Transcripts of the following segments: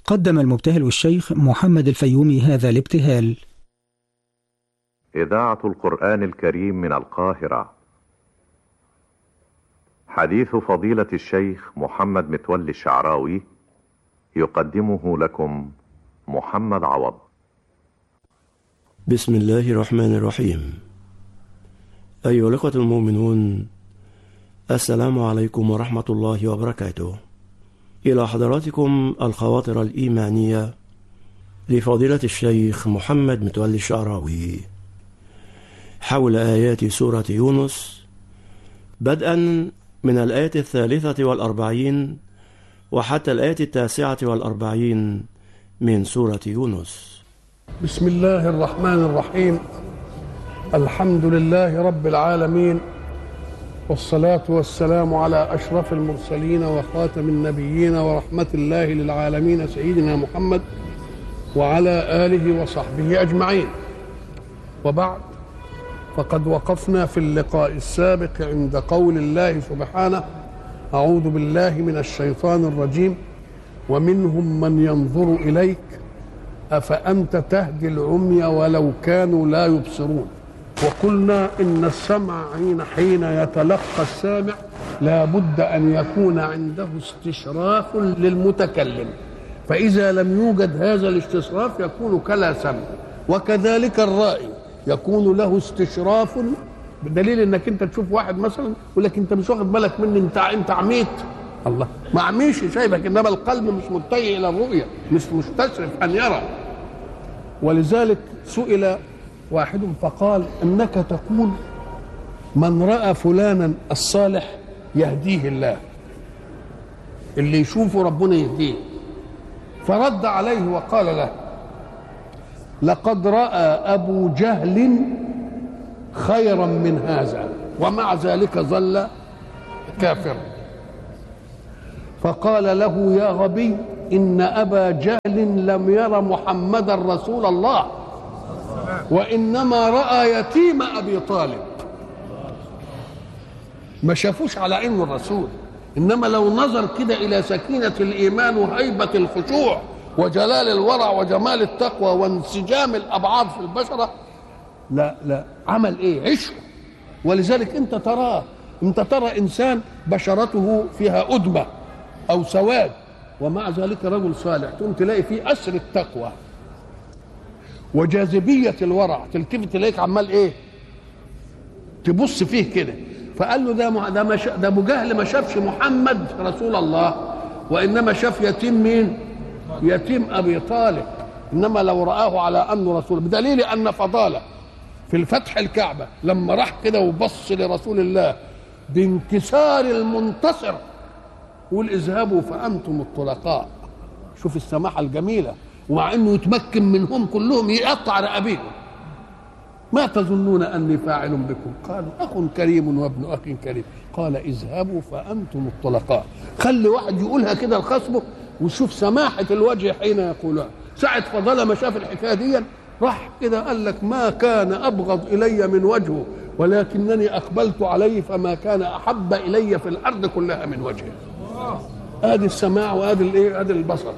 قدم المبتهل الشيخ محمد الفيومي هذا الابتهال إذاعة القرآن الكريم من القاهرة حديث فضيلة الشيخ محمد متولي الشعراوي يقدمه لكم محمد عوض بسم الله الرحمن الرحيم أيها الأخوة المؤمنون السلام عليكم ورحمة الله وبركاته إلى حضراتكم الخواطر الإيمانية لفضيلة الشيخ محمد متولي الشعراوي حول آيات سورة يونس بدءا من الآية الثالثة والأربعين وحتى الآية التاسعة والأربعين من سورة يونس بسم الله الرحمن الرحيم الحمد لله رب العالمين والصلاة والسلام على أشرف المرسلين وخاتم النبيين ورحمة الله للعالمين سيدنا محمد وعلى آله وصحبه أجمعين وبعد فقد وقفنا في اللقاء السابق عند قول الله سبحانه أعوذ بالله من الشيطان الرجيم ومنهم من ينظر إليك أفأنت تهدي العمي ولو كانوا لا يبصرون وقلنا إن السمع حين حين يتلقى السامع لا بد أن يكون عنده استشراف للمتكلم فإذا لم يوجد هذا الاستشراف يكون كلا سمع وكذلك الرائي يكون له استشراف بدليل انك انت تشوف واحد مثلا يقول لك انت مش واخد بالك مني انت انت عميت الله ما عميش شايفك انما القلب مش متجه الى الرؤيه مش مستشرف ان يرى ولذلك سئل واحد فقال انك تقول من راى فلانا الصالح يهديه الله اللي يشوفه ربنا يهديه فرد عليه وقال له لقد راى ابو جهل خيرا من هذا ومع ذلك ظل كافرا فقال له يا غبي ان ابا جهل لم ير محمدا رسول الله وانما راى يتيم ابي طالب ما شافوش على انه الرسول انما لو نظر كده الى سكينه الايمان وهيبه الخشوع وجلال الورع وجمال التقوى وانسجام الابعاد في البشره لا لا عمل ايه عشق ولذلك انت تراه انت ترى انسان بشرته فيها ادمه او سواد ومع ذلك رجل صالح تقوم تلاقي فيه اسر التقوى وجاذبيه الورع تلتفت اليك عمال ايه تبص فيه كده فقال له ده ده ما ده ابو جهل ما شافش محمد رسول الله وانما شاف يتيم مين يتيم ابي طالب انما لو راه على انه رسول بدليل ان فضاله في الفتح الكعبه لما راح كده وبص لرسول الله بانكسار المنتصر قول اذهبوا فانتم الطلقاء شوف السماحه الجميله ومع انه يتمكن منهم كلهم يقطع رقابيهم ما تظنون اني فاعل بكم قالوا اخ كريم وابن اخ كريم قال اذهبوا فانتم الطلقاء خلي واحد يقولها كده لخصمه وشوف سماحه الوجه حين يقولها ساعه فضل ما شاف الحكايه دي راح كده قال لك ما كان ابغض الي من وجهه ولكنني اقبلت عليه فما كان احب الي في الارض كلها من وجهه ادي السماع وادي الايه ادي البصر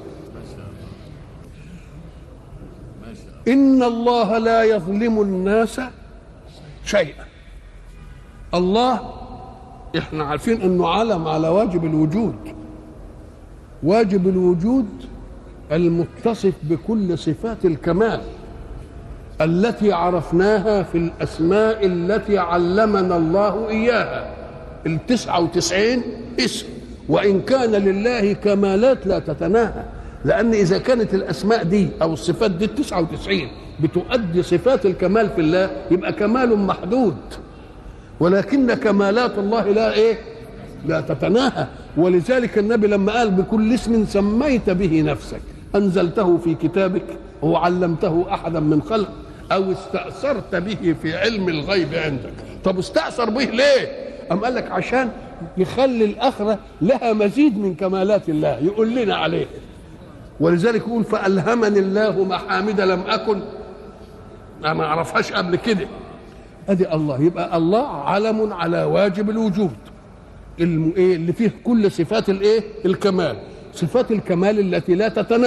ان الله لا يظلم الناس شيئا الله احنا عارفين انه علم على واجب الوجود واجب الوجود المتصف بكل صفات الكمال التي عرفناها في الأسماء التي علمنا الله إياها التسعة وتسعين اسم وإن كان لله كمالات لا تتناهى لأن إذا كانت الأسماء دي أو الصفات دي التسعة وتسعين بتؤدي صفات الكمال في الله يبقى كمال محدود ولكن كمالات الله لا إيه لا تتناهى ولذلك النبي لما قال بكل اسم سميت به نفسك أنزلته في كتابك وعلمته أحدا من خلق أو استأثرت به في علم الغيب عندك طب استأثر به ليه أم قال لك عشان يخلي الآخرة لها مزيد من كمالات الله يقول لنا عليه ولذلك يقول فألهمني الله محامد لم أكن أنا ما أعرفهاش قبل كده أدي الله يبقى الله علم على واجب الوجود الم- إيه اللي فيه كل صفات الايه الكمال صفات الكمال التي لا تتناهى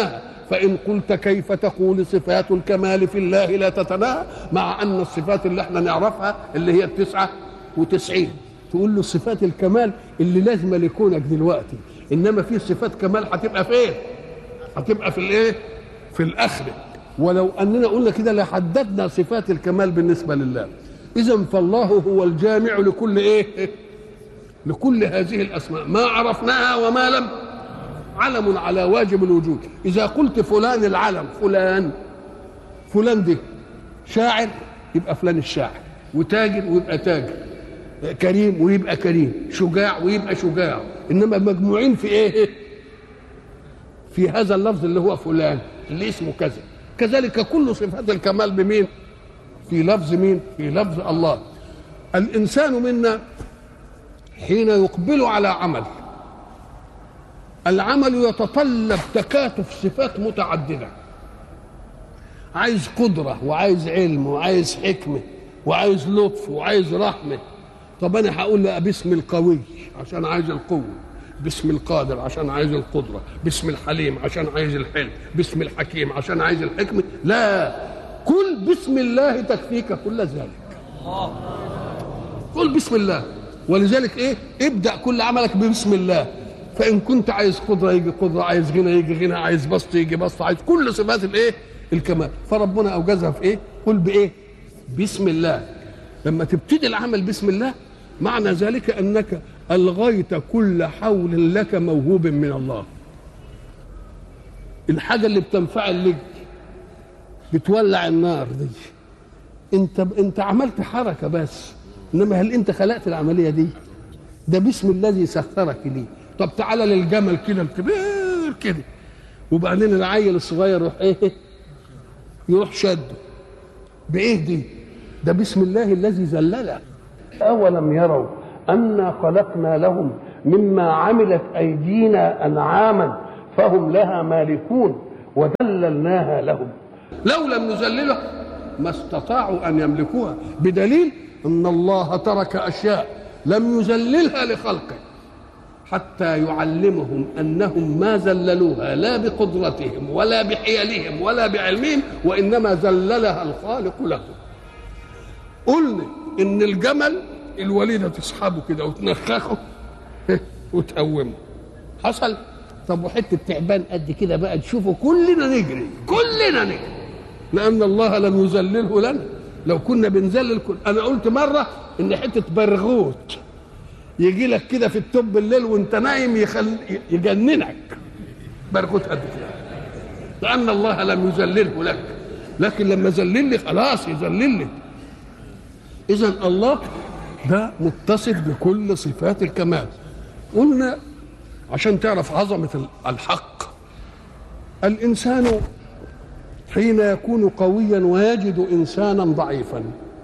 فإن قلت كيف تقول صفات الكمال في الله لا تتناهى مع أن الصفات اللي احنا نعرفها اللي هي التسعة وتسعين تقول له صفات الكمال اللي لازم لكونك دلوقتي إنما في صفات كمال هتبقى فين هتبقى في الايه في الآخرة ولو أننا قلنا كده لحددنا صفات الكمال بالنسبة لله إذا فالله هو الجامع لكل إيه لكل هذه الأسماء ما عرفناها وما لم علم على واجب الوجود إذا قلت فلان العلم فلان فلان ده شاعر يبقى فلان الشاعر وتاجر ويبقى تاجر كريم ويبقى كريم شجاع ويبقى شجاع إنما مجموعين في إيه في هذا اللفظ اللي هو فلان اللي اسمه كذا كذلك كل صفات الكمال بمين في لفظ مين في لفظ الله الإنسان منا حين يقبل على عمل العمل يتطلب تكاتف صفات متعددة عايز قدرة وعايز علم وعايز حكمة وعايز لطف وعايز رحمة طب أنا هقول لا باسم القوي عشان عايز القوة باسم القادر عشان عايز القدرة باسم الحليم عشان عايز الحلم باسم الحكيم عشان عايز الحكمة لا كل بسم الله تكفيك كل ذلك قل بسم الله ولذلك ايه ابدا كل عملك ببسم الله فان كنت عايز قدره يجي قدره عايز غنى يجي غنى عايز بسط يجي بسط عايز كل صفات الايه الكمال فربنا اوجزها في ايه قل بايه بسم الله لما تبتدي العمل بسم الله معنى ذلك انك الغيت كل حول لك موهوب من الله الحاجه اللي بتنفعل لك بتولع النار دي انت انت عملت حركه بس انما هل انت خلقت العمليه دي ده باسم الذي سخرك ليه طب تعالى للجمل كده الكبير كده وبعدين العيل الصغير يروح ايه يروح شده بايه دي ده بسم الله الذي ذلله اولم يروا انا خلقنا لهم مما عملت ايدينا انعاما فهم لها مالكون وذللناها لهم لو لم نذللها ما استطاعوا ان يملكوها بدليل ان الله ترك اشياء لم يذللها لخلقه حتى يعلمهم انهم ما ذللوها لا بقدرتهم ولا بحيلهم ولا بعلمهم وانما ذللها الخالق لهم قلنا ان الجمل الوليده تسحبه كده وتنخخه وتقومه حصل طب وحته تعبان قد كده بقى تشوفه كلنا نجري كلنا نجري لان الله لم يذلله لنا لو كنا بنذلل كل انا قلت مره ان حته برغوت يجي لك كده في التوب بالليل وانت نايم يخل... يجننك برغوت قد كده لان الله لم يذلله لك لكن لما ذللني خلاص يذللني اذا الله ده متصف بكل صفات الكمال قلنا عشان تعرف عظمه الحق الانسان حين يكون قويا ويجد انسانا ضعيفا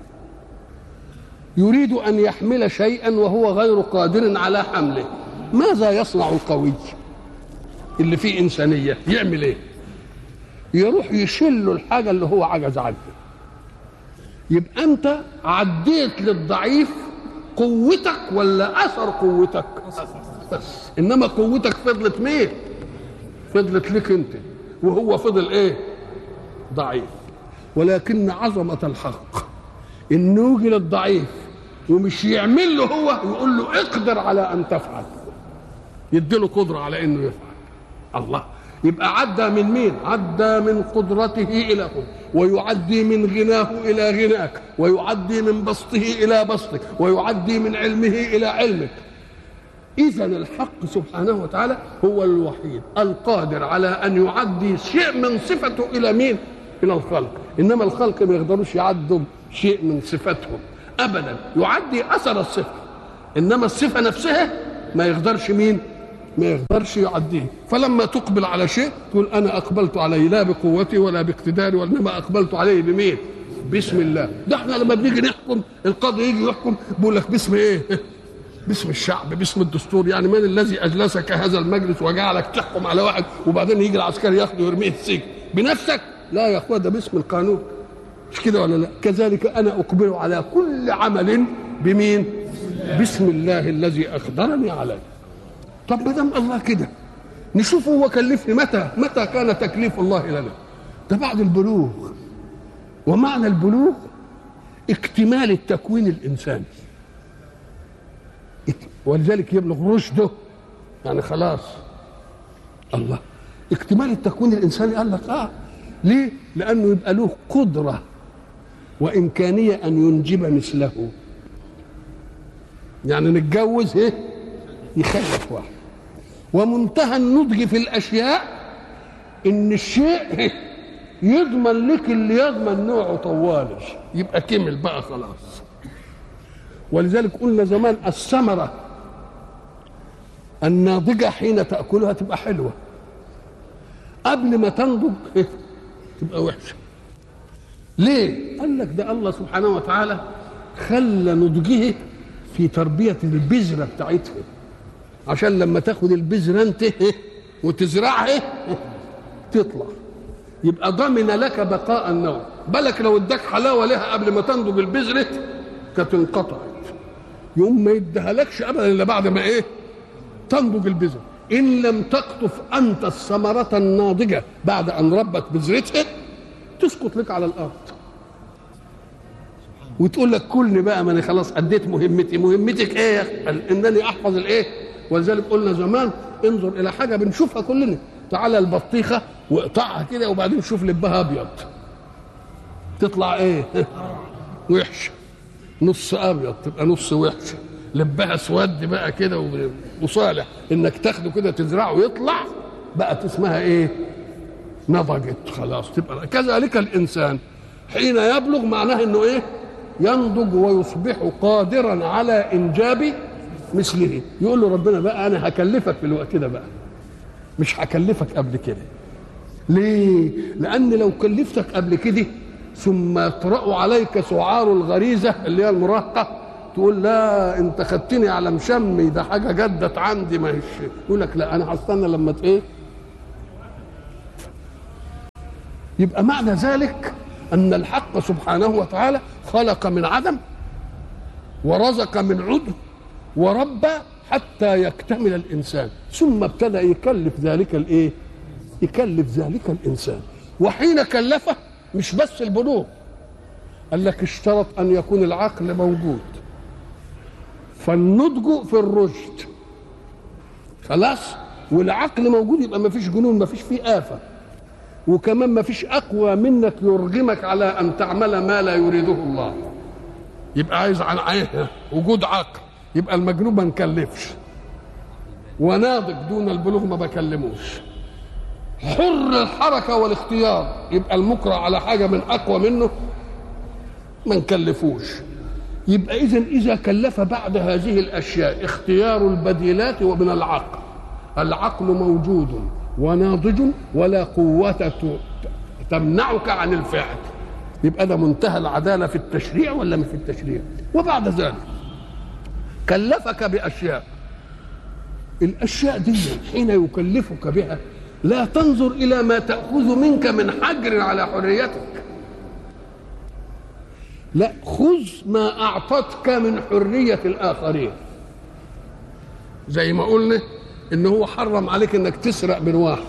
يريد ان يحمل شيئا وهو غير قادر على حمله ماذا يصنع القوي اللي فيه انسانيه يعمل ايه يروح يشل الحاجه اللي هو عجز عنها يبقى انت عديت للضعيف قوتك ولا اثر قوتك بس انما قوتك فضلت مين فضلت لك انت وهو فضل ايه ضعيف ولكن عظمة الحق انه يجي للضعيف ومش يعمل له هو يقول له اقدر على ان تفعل يديله قدرة على انه يفعل الله يبقى عدى من مين عدى من قدرته الى قدرة ويعدي من غناه الى غناك ويعدي من بسطه الى بسطك ويعدي من علمه الى علمك اذا الحق سبحانه وتعالى هو الوحيد القادر على ان يعدي شيء من صفته الى مين الى الخلق انما الخلق ما يقدروش يعدوا شيء من صفاتهم ابدا يعدي اثر الصفه انما الصفه نفسها ما يقدرش مين ما يقدرش يعديه فلما تقبل على شيء تقول انا اقبلت عليه لا بقوتي ولا باقتداري وانما اقبلت عليه بمين بسم الله ده احنا لما بنيجي نحكم القاضي يجي يحكم بيقول لك باسم ايه باسم الشعب باسم الدستور يعني من الذي اجلسك هذا المجلس وجعلك تحكم على واحد وبعدين يجي العسكري ياخده ويرميه في السجن بنفسك لا يا اخويا ده باسم القانون مش كده ولا لا كذلك انا اقبل على كل عمل بمين بسم الله الذي اقدرني عليه طب ما دام الله كده نشوف هو كلفني متى متى كان تكليف الله لنا ده بعد البلوغ ومعنى البلوغ اكتمال التكوين الانساني ولذلك يبلغ رشده يعني خلاص الله اكتمال التكوين الانساني قال لك اه ليه؟ لانه يبقى له قدره وامكانيه ان ينجب مثله يعني نتجوز ايه؟ يخلف واحد ومنتهى النضج في الاشياء ان الشيء يضمن لك اللي يضمن نوعه طوالي يبقى كمل بقى خلاص ولذلك قلنا زمان الثمره الناضجه حين تاكلها تبقى حلوه قبل ما تنضج إيه؟ تبقى وحشه ليه قال لك ده الله سبحانه وتعالى خلى نضجه في تربيه البذره بتاعتها عشان لما تاخد البذره انت إيه؟ وتزرعها إيه؟ تطلع يبقى ضمن لك بقاء النوع بالك لو اداك حلاوه لها قبل ما تنضج البذره كانت انقطعت يوم ما يديها لكش ابدا الا بعد ما ايه تنضج البذره ان لم تقطف انت الثمره الناضجه بعد ان ربت بذرتها تسقط لك على الارض وتقول لك كلني بقى ما انا خلاص اديت مهمتي مهمتك ايه يا اخي قال انني احفظ الايه ولذلك قلنا زمان انظر الى حاجه بنشوفها كلنا تعالى البطيخه واقطعها كده وبعدين شوف لبها ابيض تطلع ايه وحشه نص ابيض تبقى نص وحشه لبها اسود بقى كده وصالح انك تاخده كده تزرعه ويطلع بقت اسمها ايه نضجت خلاص تبقى كذلك الانسان حين يبلغ معناه انه ايه ينضج ويصبح قادرا على انجاب مثله يقول له ربنا بقى انا هكلفك في الوقت ده بقى مش هكلفك قبل كده ليه لان لو كلفتك قبل كده ثم يطرأ عليك سعار الغريزه اللي هي المراهقه تقول لا انت خدتني على مشمي ده حاجه جدت عندي ما هيش يقول لك لا انا هستنى لما ايه يبقى معنى ذلك ان الحق سبحانه وتعالى خلق من عدم ورزق من عدم وربى حتى يكتمل الانسان ثم ابتدى يكلف ذلك الايه يكلف ذلك الانسان وحين كلفه مش بس البلوغ قال لك اشترط ان يكون العقل موجود فالنضج في الرشد خلاص والعقل موجود يبقى ما فيش جنون ما فيش فيه آفة وكمان ما فيش أقوى منك يرغمك على أن تعمل ما لا يريده الله يبقى عايز عن عيه وجود عقل يبقى المجنون ما نكلفش وناضج دون البلوغ ما بكلموش حر الحركة والاختيار يبقى المكره على حاجة من أقوى منه ما نكلفوش يبقى إذا إذا كلف بعد هذه الأشياء اختيار البديلات ومن العقل العقل موجود وناضج ولا قوة تمنعك عن الفعل يبقى ده منتهى العدالة في التشريع ولا مش في التشريع وبعد ذلك كلفك بأشياء الأشياء دي حين يكلفك بها لا تنظر إلى ما تأخذ منك من حجر على حريتك لا خذ ما أعطتك من حرية الآخرين زي ما قلنا إن هو حرم عليك إنك تسرق من واحد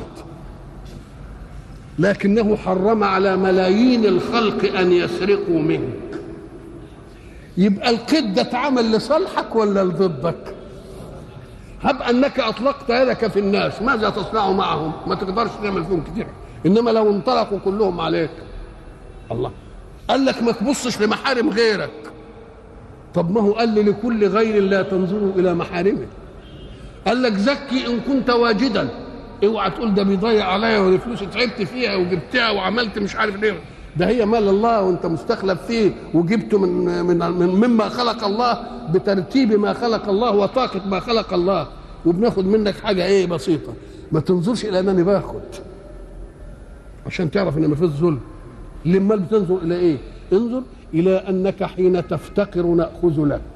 لكنه حرم على ملايين الخلق أن يسرقوا منك يبقى القيد ده اتعمل لصالحك ولا لضدك هب انك اطلقت يدك في الناس ماذا تصنع معهم ما تقدرش تعمل فيهم كتير انما لو انطلقوا كلهم عليك الله قال لك ما تبصش لمحارم غيرك طب ما هو قال لي لكل غير لا تنظروا الى محارمه قال لك زكي ان كنت واجدا اوعى تقول ده بيضيع عليا والفلوس تعبت فيها وجبتها وعملت مش عارف ليه ده هي مال الله وانت مستخلف فيه وجبته من من من مما خلق الله بترتيب ما خلق الله وطاقه ما خلق الله وبناخد منك حاجه ايه بسيطه ما تنظرش الى انني باخد عشان تعرف ان ما فيش ظلم لما بتنظر الى ايه انظر الى انك حين تفتقر ناخذ لك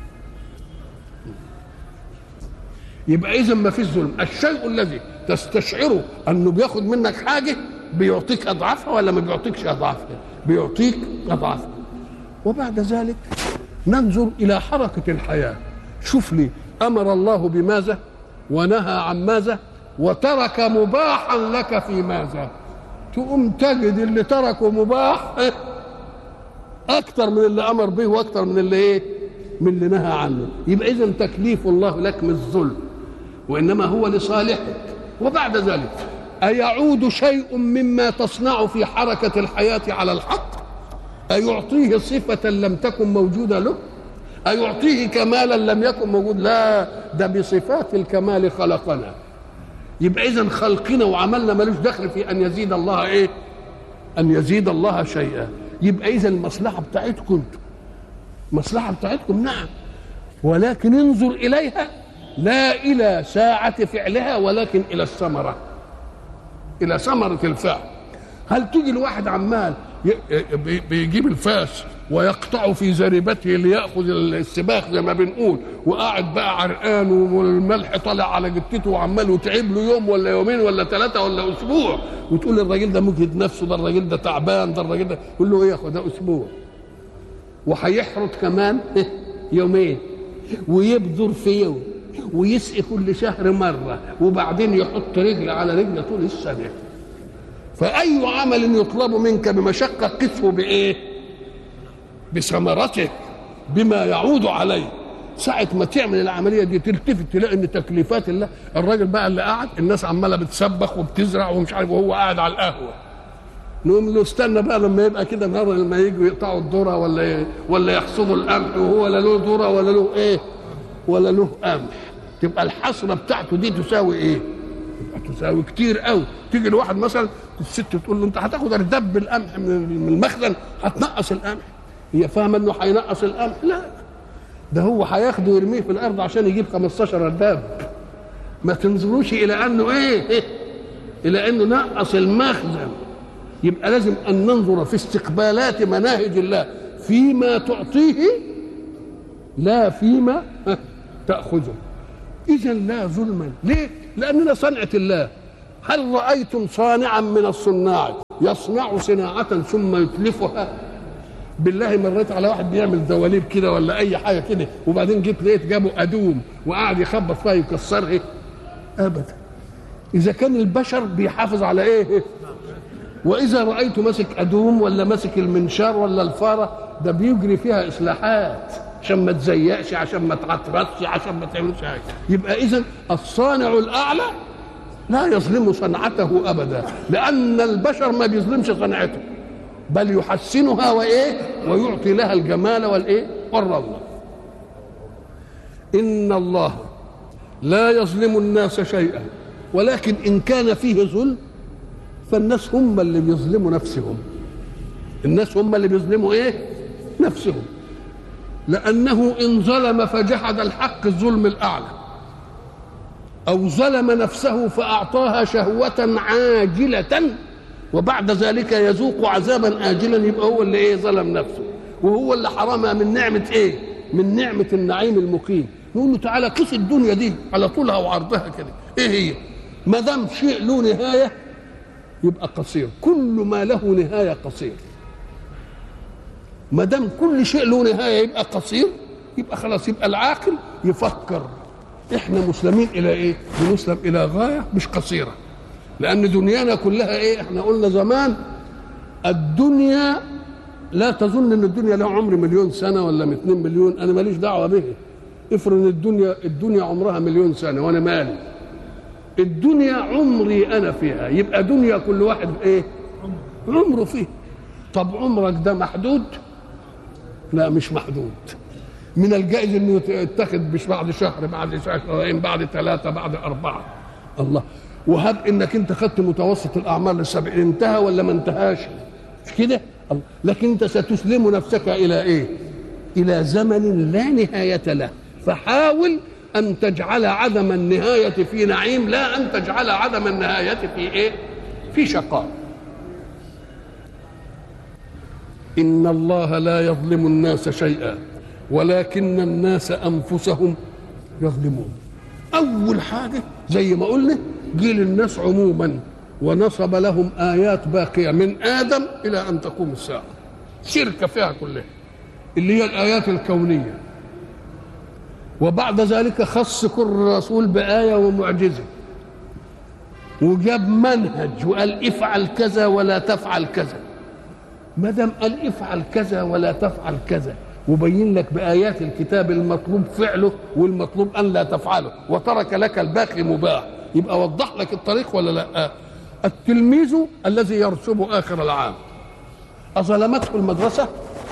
يبقى اذا ما فيش ظلم الشيء الذي تستشعره انه بياخد منك حاجه بيعطيك اضعافها ولا ما بيعطيكش اضعافها بيعطيك اضعافها وبعد ذلك ننظر الى حركه الحياه شوف لي امر الله بماذا ونهى عن ماذا وترك مباحا لك في ماذا تقوم تجد اللي تركه مباح اكتر من اللي امر به واكتر من اللي ايه من اللي نهى عنه يبقى اذا تكليف الله لك مش ظلم وانما هو لصالحك وبعد ذلك ايعود شيء مما تصنع في حركه الحياه على الحق ايعطيه صفه لم تكن موجوده له ايعطيه كمالا لم يكن موجود لا ده بصفات الكمال خلقنا يبقى اذا خلقنا وعملنا ملوش دخل في ان يزيد الله ايه ان يزيد الله شيئا يبقى اذا المصلحه بتاعتكم انتم مصلحه بتاعتكم نعم ولكن انظر اليها لا الى ساعه فعلها ولكن الى الثمره الى ثمره الفعل هل تيجي الواحد عمال بيجيب الفاس ويقطع في زريبته ليأخذ السباخ زي ما بنقول وقاعد بقى عرقان والملح طالع على جتته وعمال وتعب له يوم ولا يومين ولا ثلاثة ولا أسبوع وتقول الراجل ده مجهد نفسه ده الراجل ده تعبان ده الراجل ده يقول له إيه يا أخو ده أسبوع وهيحرط كمان يومين ويبذر في يوم ويسقي كل شهر مرة وبعدين يحط رجل على رجل طول السنة فأي عمل يطلب منك بمشقة قسه بإيه؟ بثمرته بما يعود عليه ساعة ما تعمل العملية دي تلتفت تلاقي إن تكليفات الله الراجل بقى اللي قاعد الناس عمالة بتسبخ وبتزرع ومش عارف وهو قاعد على القهوة نقوم له استنى بقى لما يبقى كده النهارده لما يجوا يقطعوا الذره ولا إيه ولا يحصدوا القمح وهو لا له ذره ولا له ايه ولا له قمح تبقى الحصره بتاعته دي تساوي ايه؟ تبقى تساوي كتير قوي تيجي الواحد مثلا الست تقول له انت هتاخد اردب القمح من المخزن هتنقص القمح هي فاهمه انه هينقص القمح لا ده هو هياخده ويرميه في الارض عشان يجيب 15 ارداب ما تنظروش الى انه ايه الى انه نقص المخزن يبقى لازم ان ننظر في استقبالات مناهج الله فيما تعطيه لا فيما تاخذه اذا لا ظلما ليه لاننا صنعه الله هل رايتم صانعا من الصناع يصنع صناعه ثم يتلفها بالله مريت على واحد بيعمل دواليب كده ولا اي حاجه كده وبعدين جيت لقيت جابوا ادوم وقعد يخبط فيها يكسرها ابدا اذا كان البشر بيحافظ على ايه واذا رايت ماسك ادوم ولا ماسك المنشار ولا الفاره ده بيجري فيها اصلاحات عشان ما تزيقش عشان ما تعطرتش عشان ما تعملش حاجه يبقى اذا الصانع الاعلى لا يظلم صنعته ابدا لان البشر ما بيظلمش صنعته بل يحسنها وايه ويعطي لها الجمال والايه والروضه ان الله لا يظلم الناس شيئا ولكن ان كان فيه ظلم فالناس هم اللي بيظلموا نفسهم الناس هم اللي بيظلموا ايه نفسهم لانه ان ظلم فجحد الحق الظلم الاعلى او ظلم نفسه فاعطاها شهوه عاجله وبعد ذلك يذوق عذابا اجلا يبقى هو اللي ايه ظلم نفسه وهو اللي حرمها من نعمه ايه من نعمه النعيم المقيم نقول له تعالى قيس الدنيا دي على طولها وعرضها كده ايه هي ما دام شيء له نهايه يبقى قصير كل ما له نهايه قصير ما دام كل شيء له نهايه يبقى قصير يبقى خلاص يبقى العاقل يفكر احنا مسلمين الى ايه بنسلم الى غايه مش قصيره لان دنيانا كلها ايه احنا قلنا زمان الدنيا لا تظن ان الدنيا لها عمر مليون سنه ولا 2 مليون انا ماليش دعوه به افرض ان الدنيا الدنيا عمرها مليون سنه وانا مالي الدنيا عمري انا فيها يبقى دنيا كل واحد ايه عمره فيه طب عمرك ده محدود لا مش محدود من الجائز انه يتخذ مش بعد شهر بعد شهرين بعد ثلاثه بعد اربعه الله وهب انك انت خدت متوسط الاعمار للسبعين انتهى ولا ما انتهاش مش كده لكن انت ستسلم نفسك الى ايه الى زمن لا نهايه له فحاول ان تجعل عدم النهايه في نعيم لا ان تجعل عدم النهايه في ايه في شقاء ان الله لا يظلم الناس شيئا ولكن الناس انفسهم يظلمون اول حاجه زي ما قلنا جيل الناس عموما ونصب لهم ايات باقيه من ادم الى ان تقوم الساعه شركه فيها كلها اللي هي الايات الكونيه وبعد ذلك خص كل رسول بايه ومعجزه وجاب منهج وقال افعل كذا ولا تفعل كذا ما دام قال افعل كذا ولا تفعل كذا وبين لك بآيات الكتاب المطلوب فعله والمطلوب أن لا تفعله وترك لك الباقي مباح يبقى وضح لك الطريق ولا لا التلميذ الذي يرسب آخر العام أظلمته المدرسة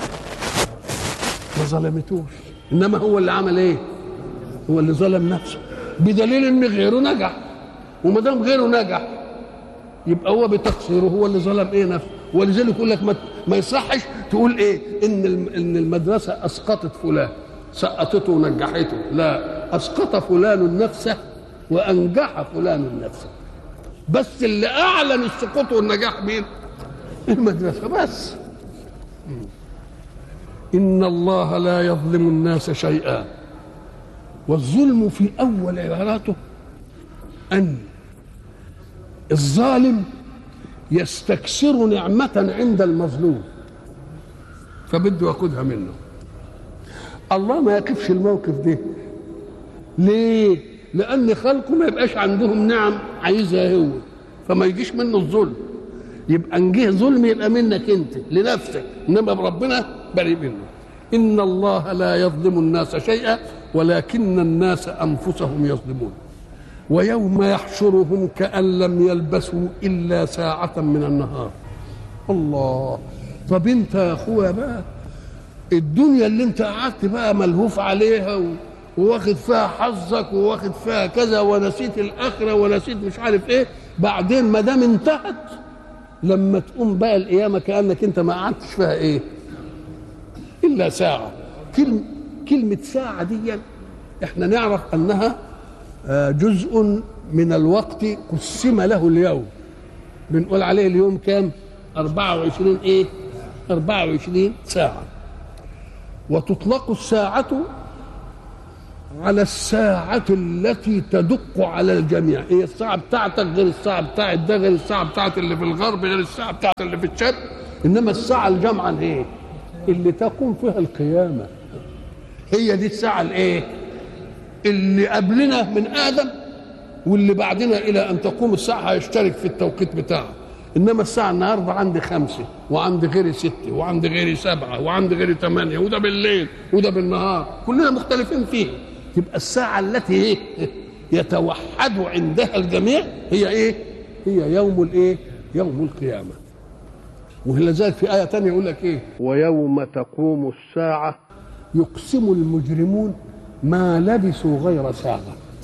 ما ظلمتوش إنما هو اللي عمل إيه هو اللي ظلم نفسه بدليل إن غيره نجح وما دام غيره نجح يبقى هو بتقصيره هو اللي ظلم ايه نفسه ولذلك يقول لك ما, ما يصحش تقول ايه ان ان المدرسه اسقطت فلان سقطته ونجحته لا اسقط فلان نفسه وانجح فلان نفسه بس اللي اعلن السقوط والنجاح مين المدرسه بس ان الله لا يظلم الناس شيئا والظلم في اول عباراته ان الظالم يستكثر نعمة عند المظلوم فبده ياخدها منه الله ما يقفش الموقف ده ليه؟ لأن خلقه ما يبقاش عندهم نعم عايزها هو فما يجيش منه الظلم يبقى ان جه ظلم يبقى منك انت لنفسك انما ربنا بريء منه ان الله لا يظلم الناس شيئا ولكن الناس انفسهم يظلمون ويوم يحشرهم كأن لم يلبسوا إلا ساعة من النهار الله طب انت يا اخويا بقى الدنيا اللي انت قعدت بقى ملهوف عليها و... وواخد فيها حظك وواخد فيها كذا ونسيت الاخره ونسيت مش عارف ايه بعدين ما دام انتهت لما تقوم بقى القيامه كانك انت ما قعدتش فيها ايه الا ساعه كلمه كلمه ساعه دي احنا نعرف انها جزء من الوقت قسم له اليوم بنقول عليه اليوم كام 24 ايه 24 ساعة وتطلق الساعة على الساعة التي تدق على الجميع هي الساعة بتاعتك غير الساعة بتاعت ده غير الساعة بتاعت اللي في الغرب غير الساعة بتاعت اللي في الشرق إنما الساعة الجامعة ايه اللي تقوم فيها القيامة هي دي الساعة الايه اللي قبلنا من ادم واللي بعدنا الى ان تقوم الساعه هيشترك في التوقيت بتاعه انما الساعه النهارده عندي خمسه وعندي غيري سته وعندي غيري سبعه وعندي غيري ثمانيه وده بالليل وده بالنهار كلنا مختلفين فيه تبقى الساعه التي ايه يتوحد عندها الجميع هي ايه هي يوم الايه يوم القيامه ولذلك في ايه ثانيه يقول لك ايه ويوم تقوم الساعه يقسم المجرمون ما لبثوا غير ساعة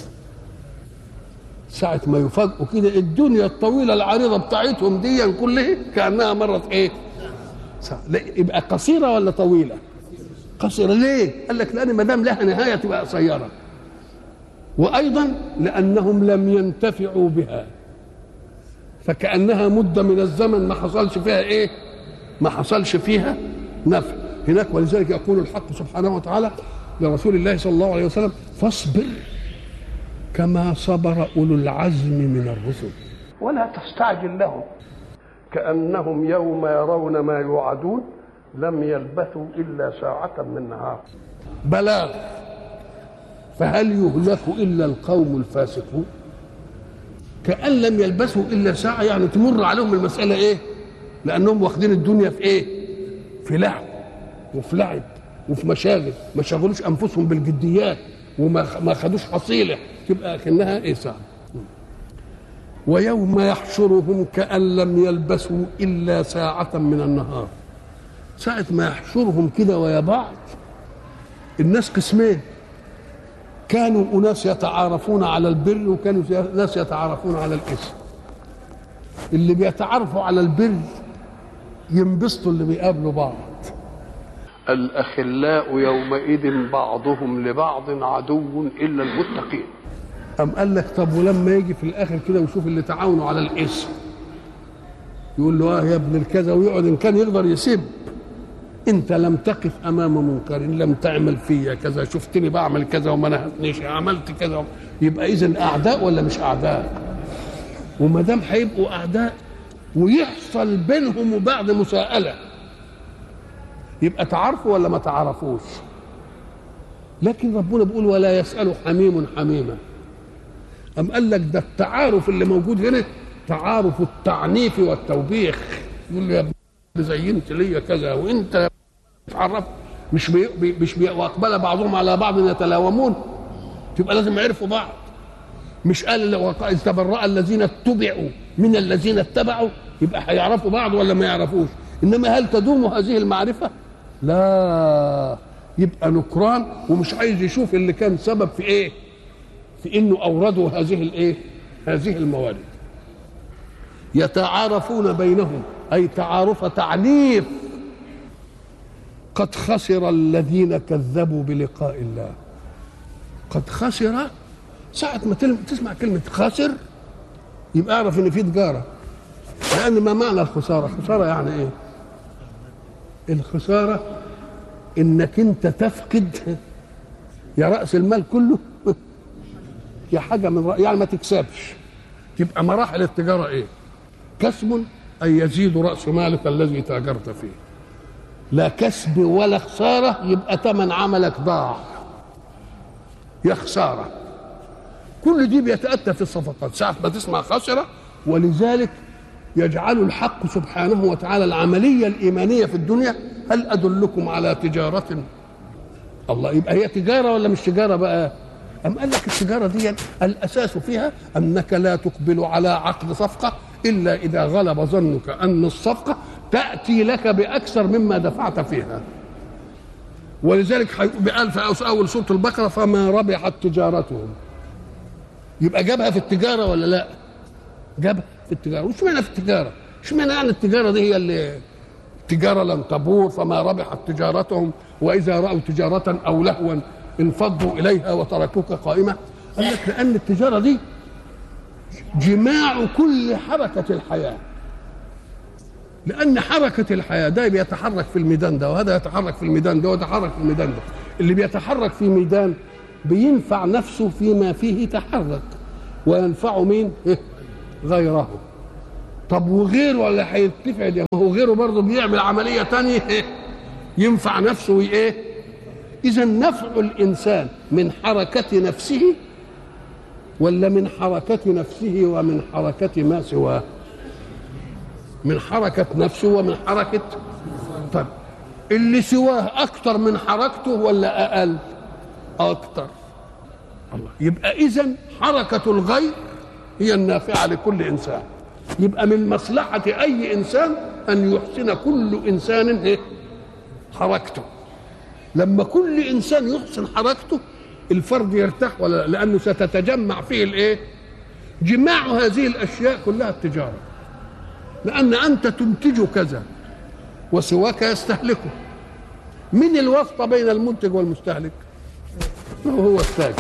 ساعة ما يفاجئوا كده الدنيا الطويلة العريضة بتاعتهم دي كلها كأنها مرت إيه؟ ساعة. يبقى قصيرة ولا طويلة؟ قصيرة ليه؟ قال لك لأن ما دام لها نهاية تبقى قصيرة وأيضا لأنهم لم ينتفعوا بها فكأنها مدة من الزمن ما حصلش فيها إيه؟ ما حصلش فيها نفع هناك ولذلك يقول الحق سبحانه وتعالى لرسول الله صلى الله عليه وسلم فاصبر كما صبر اولو العزم من الرسل ولا تستعجل لهم كانهم يوم يرون ما يوعدون لم يلبثوا الا ساعه من نهار بلاغ فهل يهلك الا القوم الفاسقون كأن لم يلبثوا إلا ساعة يعني تمر عليهم المسألة إيه؟ لأنهم واخدين الدنيا في إيه؟ في لعب وفي لعب وفي مشاغل ما شغلوش انفسهم بالجديات وما ما خدوش حصيله تبقى كانها ايه ساعه ويوم يحشرهم كأن لم يلبسوا إلا ساعة من النهار ساعة ما يحشرهم كده ويا بعض الناس قسمين كانوا أناس يتعارفون على البر وكانوا ناس يتعارفون على الإثم اللي بيتعارفوا على البر ينبسطوا اللي بيقابلوا بعض الأخلاء يومئذ بعضهم لبعض عدو إلا المتقين أم قال لك طب ولما يجي في الآخر كده ويشوف اللي تعاونوا على الاسم يقول له اه يا ابن الكذا ويقعد إن كان يقدر يسب أنت لم تقف أمام منكر لم تعمل فيا كذا شفتني بعمل كذا وما نهتنيش عملت كذا يبقى إذا أعداء ولا مش أعداء وما دام هيبقوا أعداء ويحصل بينهم وبعد مساءلة يبقى تعرفوا ولا ما تعرفوش لكن ربنا بيقول ولا يسأل حميم حميما أم قال لك ده التعارف اللي موجود هنا تعارف التعنيف والتوبيخ يقول له يا ابني زينت ليا كذا وانت تعرف مش بي بي مش بي واقبل بعضهم على بعض يتلاومون تبقى لازم يعرفوا بعض مش قال إذ تبرأ الذين اتبعوا من الذين اتبعوا يبقى هيعرفوا بعض ولا ما يعرفوش انما هل تدوم هذه المعرفه لا يبقى نكران ومش عايز يشوف اللي كان سبب في ايه في انه اوردوا هذه الايه هذه الموارد يتعارفون بينهم اي تعارف تعنيف قد خسر الذين كذبوا بلقاء الله قد خسر ساعة ما تسمع كلمة خسر يبقى اعرف ان في تجارة لأن ما معنى الخسارة؟ الخسارة يعني ايه؟ الخسارة انك انت تفقد يا رأس المال كله يا حاجة من رأي يعني ما تكسبش تبقى مراحل التجارة ايه؟ كسب أن يزيد رأس مالك الذي تاجرت فيه لا كسب ولا خسارة يبقى ثمن عملك ضاع يا خسارة كل دي بيتأتى في الصفقات ساعة ما تسمع خسرة ولذلك يجعل الحق سبحانه وتعالى العملية الإيمانية في الدنيا هل أدلكم على تجارة الله يبقى هي تجارة ولا مش تجارة بقى أم قال لك التجارة دي الأساس فيها أنك لا تقبل على عقد صفقة إلا إذا غلب ظنك أن الصفقة تأتي لك بأكثر مما دفعت فيها ولذلك قال في أول سورة البقرة فما ربحت تجارتهم يبقى جابها في التجارة ولا لا جابها في التجارة وش معنى في التجارة مش معنى يعني التجارة دي هي اللي التجارة لن تبور فما ربحت تجارتهم وإذا رأوا تجارة أو لهوا انفضوا إليها وتركوك قائمة قال لك لأن التجارة دي جماع كل حركة الحياة لأن حركة الحياة ده بيتحرك في الميدان ده وهذا يتحرك في الميدان ده ويتحرك في الميدان ده اللي بيتحرك في ميدان بينفع نفسه فيما فيه تحرك وينفع مين غيره طب وغيره ولا هيرتفع ده ما هو غيره برضه بيعمل عملية تانية ينفع نفسه وإيه إذا نفع الإنسان من حركة نفسه ولا من حركة نفسه ومن حركة ما سواه من حركة نفسه ومن حركة طيب اللي سواه أكثر من حركته ولا أقل أكثر الله يبقى إذا حركة الغير هي النافعة لكل إنسان يبقى من مصلحة أي إنسان أن يحسن كل إنسان حركته لما كل إنسان يحسن حركته الفرد يرتاح ولا لأنه ستتجمع فيه الإيه جماع هذه الأشياء كلها التجارة لأن أنت تنتج كذا وسواك يستهلكه من الواسطة بين المنتج والمستهلك هو التاجر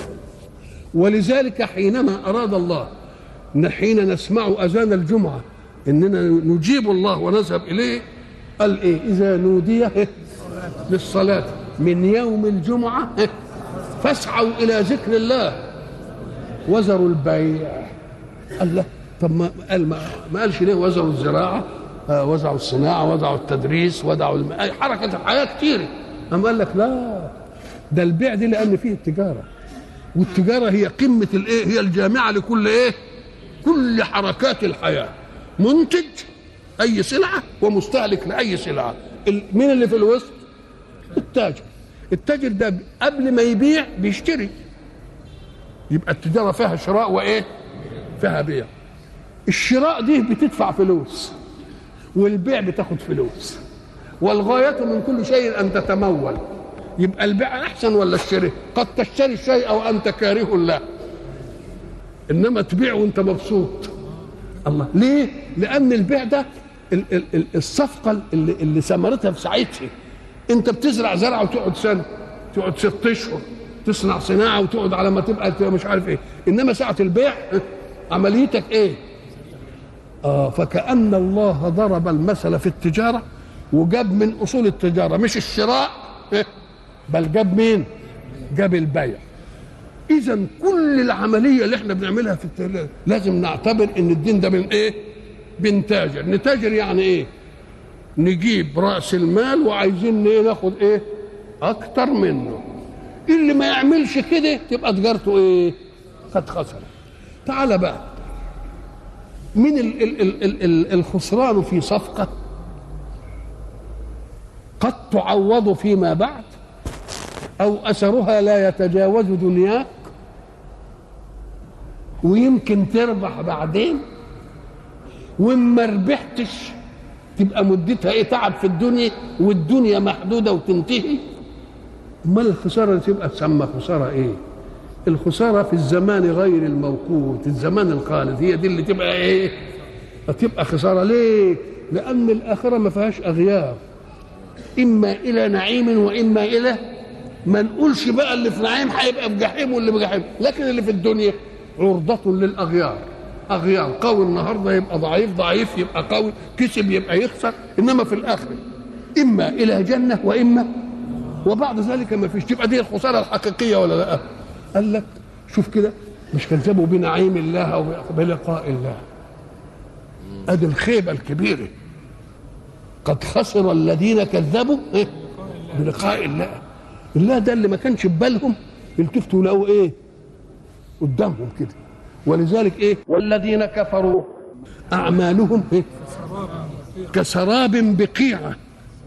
ولذلك حينما أراد الله حين نسمع أذان الجمعة إننا نجيب الله ونذهب إليه قال إيه إذا نودي للصلاة من يوم الجمعة فاسعوا إلى ذكر الله وزروا البيع قال لا طب ما قال ما, ما قالش ليه وزعوا الزراعه آه وزعوا الصناعه وزعوا التدريس وزعوا الم... حركه الحياه كتير اما قال لك لا ده البيع دي لان فيه التجاره والتجاره هي قمه الايه هي الجامعه لكل ايه كل حركات الحياه منتج اي سلعه ومستهلك لاي سلعه مين اللي في الوسط التاجر التاجر ده قبل ما يبيع بيشتري يبقى التجاره فيها شراء وايه فيها بيع الشراء دي بتدفع فلوس والبيع بتاخد فلوس والغاية من كل شيء أن تتمول يبقى البيع أحسن ولا الشراء قد تشتري الشيء وأنت كاره له إنما تبيع وأنت مبسوط الله ليه؟ لأن البيع ده الصفقة اللي, اللي ثمرتها في ساعتها أنت بتزرع زرعة وتقعد سنة تقعد ست أشهر تصنع صناعة وتقعد على ما تبقى مش عارف إيه إنما ساعة البيع عمليتك إيه؟ آه فكأن الله ضرب المثل في التجارة وجاب من أصول التجارة مش الشراء إيه؟ بل جاب مين؟ جاب البيع إذا كل العملية اللي احنا بنعملها في التجارة لازم نعتبر إن الدين ده من إيه؟ بنتاجر، نتاجر يعني إيه؟ نجيب رأس المال وعايزين إيه ناخد إيه؟ أكتر منه. اللي ما يعملش كده تبقى تجارته إيه؟ قد خسر. تعال بقى من ال ال ال ال ال الخسران في صفقة قد تعوض فيما بعد أو أثرها لا يتجاوز دنياك ويمكن تربح بعدين وإما ربحتش تبقى مدتها ايه تعب في الدنيا والدنيا محدوده وتنتهي امال الخساره اللي تبقى تسمى خساره ايه الخساره في الزمان غير الموقوت الزمان الخالد هي دي اللي تبقى ايه هتبقى خساره ليه لان الاخره ما فيهاش اغيار اما الى نعيم واما الى ما نقولش بقى اللي في نعيم هيبقى في جحيم واللي في جحيم لكن اللي في الدنيا عرضة للأغيار أغيار قوي النهارده يبقى ضعيف ضعيف يبقى قوي كسب يبقى يخسر إنما في الآخرة إما إلى جنة وإما وبعد ذلك ما فيش تبقى دي الخسارة الحقيقية ولا لا قال لك شوف كده مش كذبوا بنعيم الله أو بلقاء الله أدي الخيبة الكبيرة قد خسر الذين كذبوا إيه؟ بلقاء الله الله ده اللي ما كانش في بالهم يلتفتوا يلاقوا ايه قدامهم كده ولذلك ايه والذين كفروا اعمالهم إيه؟ كسراب بقيعه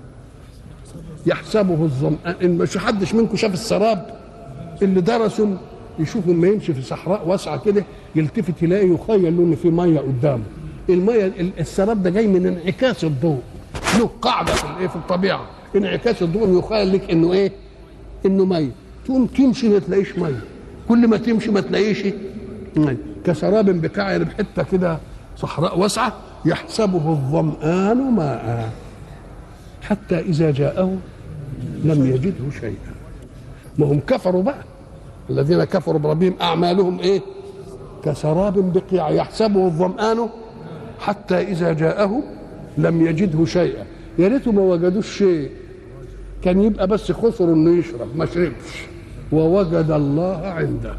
يحسبه الظمآن إن مش حدش منكم شاف السراب اللي درسوا يشوفوا لما يمشي في صحراء واسعه كده يلتفت يلاقي يخيل له ان في ميه قدامه الميه السراب ده جاي من انعكاس الضوء له قاعده في الايه في الطبيعه انعكاس الضوء يخيل لك انه ايه انه ميه تقوم تمشي ما تلاقيش ميه كل ما تمشي ما تلاقيش ميه كسراب بقاع يعني بحته كده صحراء واسعه يحسبه الظمآن ماء حتى إذا جاءه لم يجده شيئا ما هم كفروا بقى الذين كفروا بربهم أعمالهم إيه كسراب بقيع يحسبه الظمآن حتى إذا جاءه لم يجده شيئا يا ريته ما وجدوش شيء كان يبقى بس خسر انه يشرب ما شربش ووجد الله عنده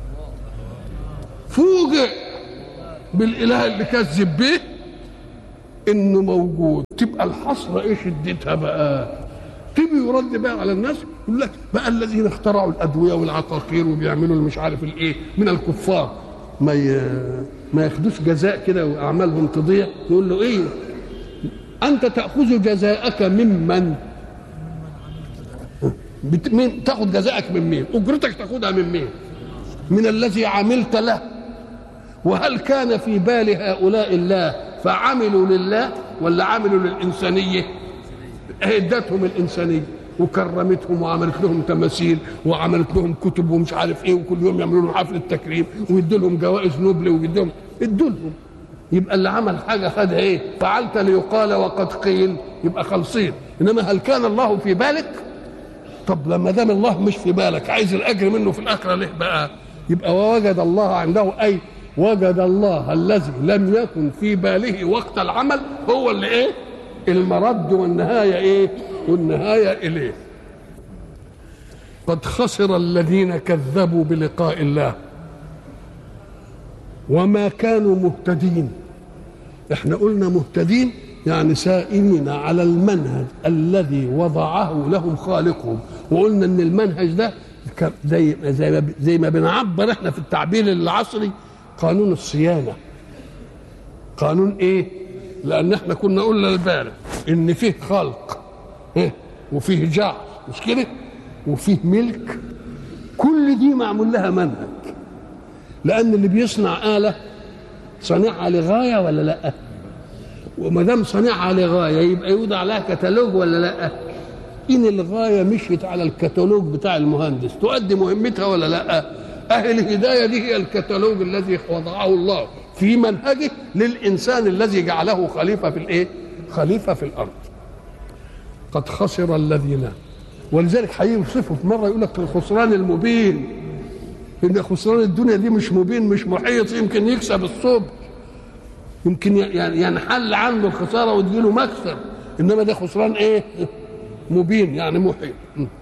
فوجئ بالاله اللي كذب به انه موجود تبقى الحسره ايه شدتها بقى تيجي يرد بقى على الناس يقول لك بقى الذين اخترعوا الادويه والعقاقير وبيعملوا مش عارف الايه من الكفار ما ي... ما ياخدوش جزاء كده واعمالهم تضيع يقول له ايه انت تاخذ جزاءك ممن بت... مين تاخذ جزاءك من مين اجرتك تاخذها من مين من الذي عملت له وهل كان في بال هؤلاء الله فعملوا لله ولا عملوا للإنسانية ادتهم الإنسانية وكرمتهم وعملت لهم تماثيل وعملت لهم كتب ومش عارف ايه وكل يوم يعملوا لهم حفله تكريم ويدوا لهم جوائز نوبل ويدوا لهم ادوا لهم يبقى اللي عمل حاجه خدها ايه؟ فعلت ليقال وقد قيل يبقى خالصين انما هل كان الله في بالك؟ طب لما دام الله مش في بالك عايز الاجر منه في الاخره ليه بقى؟ يبقى ووجد الله عنده اي وجد الله الذي لم يكن في باله وقت العمل هو اللي ايه المرد والنهايه ايه والنهايه اليه قد خسر الذين كذبوا بلقاء الله وما كانوا مهتدين احنا قلنا مهتدين يعني سائرين على المنهج الذي وضعه لهم خالقهم وقلنا ان المنهج ده زي زي ما زي ما بنعبر احنا في التعبير العصري قانون الصيانة قانون ايه لان احنا كنا قلنا البارح ان فيه خلق إيه؟ وفيه جعل مش كده وفيه ملك كل دي معمول لها منهج لان اللي بيصنع آلة صنيعها لغاية ولا لا وما دام صنيعها لغاية يبقى يوضع لها كتالوج ولا لا ان الغاية مشيت على الكتالوج بتاع المهندس تؤدي مهمتها ولا لا أهل الهداية دي هي الكتالوج الذي وضعه الله في منهجه للإنسان الذي جعله خليفة في الإيه؟ خليفة في الأرض قد خسر الذين ولذلك هيوصفه في مرة يقول لك الخسران المبين إن خسران الدنيا دي مش مبين مش محيط يمكن يكسب الصبح يمكن يعني ينحل عنه الخسارة وتجيله مكسب إنما ده خسران إيه؟ مبين يعني محيط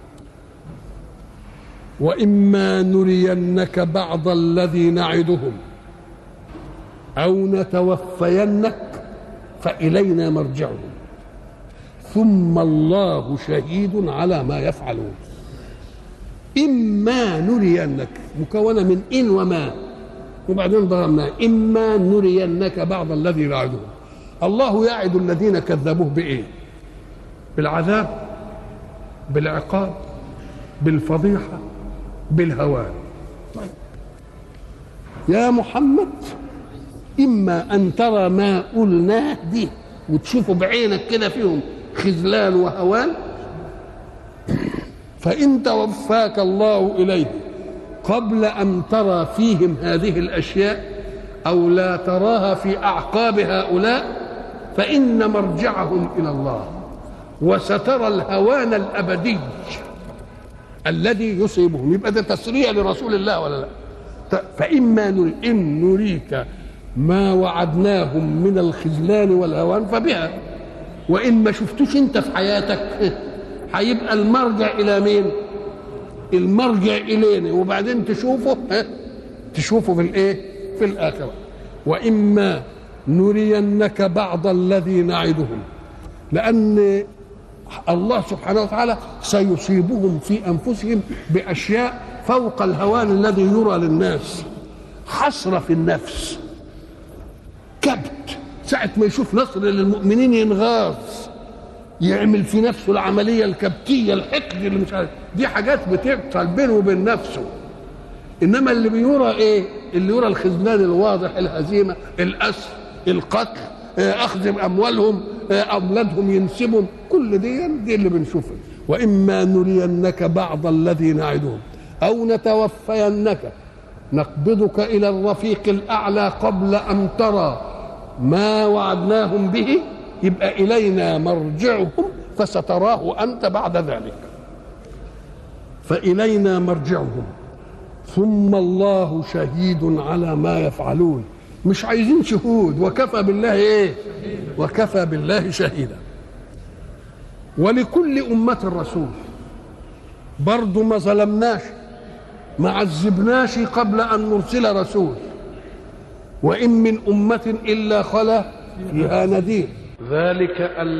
واما نرينك بعض الذي نعدهم او نتوفينك فالينا مرجعهم ثم الله شهيد على ما يفعلون اما نرينك مكونه من ان وما وبعدين ضربناه اما نرينك بعض الذي نعدهم الله يعد الذين كذبوه بايه بالعذاب بالعقاب بالفضيحه بالهوان طيب. يا محمد اما ان ترى ما قلناه دي وتشوفه بعينك كده فيهم خذلان وهوان فان توفاك الله اليه قبل ان ترى فيهم هذه الاشياء او لا تراها في اعقاب هؤلاء فان مرجعهم الى الله وسترى الهوان الابدي الذي يصيبهم يبقى ده تسريع لرسول الله ولا لا فاما نري ان نريك ما وعدناهم من الخذلان والهوان فبها وان ما شفتوش انت في حياتك هيبقى المرجع الى مين المرجع الينا وبعدين تشوفه ها تشوفه في الايه في الاخره واما نرينك بعض الذي نعدهم لان الله سبحانه وتعالى سيصيبهم في انفسهم باشياء فوق الهوان الذي يرى للناس حسره في النفس كبت ساعة ما يشوف نصر للمؤمنين ينغاص يعمل في نفسه العملية الكبتية الحقد اللي مش عارف دي حاجات بتحصل بينه وبين نفسه إنما اللي بيرى إيه؟ اللي يرى الخذلان الواضح الهزيمة الأسر القتل أخذ أموالهم أولادهم ينسبهم كل دي دي اللي بنشوفها وإما نرينك بعض الذي نعدهم أو نتوفينك نقبضك إلى الرفيق الأعلى قبل أن ترى ما وعدناهم به يبقى إلينا مرجعهم فستراه أنت بعد ذلك فإلينا مرجعهم ثم الله شهيد على ما يفعلون مش عايزين شهود وكفى بالله ايه وكفى بالله شهيدا ولكل أمة رسول برضو ما ظلمناش ما عذبناش قبل أن نرسل رسول وإن من أمة إلا خلا فيها نذير ذلك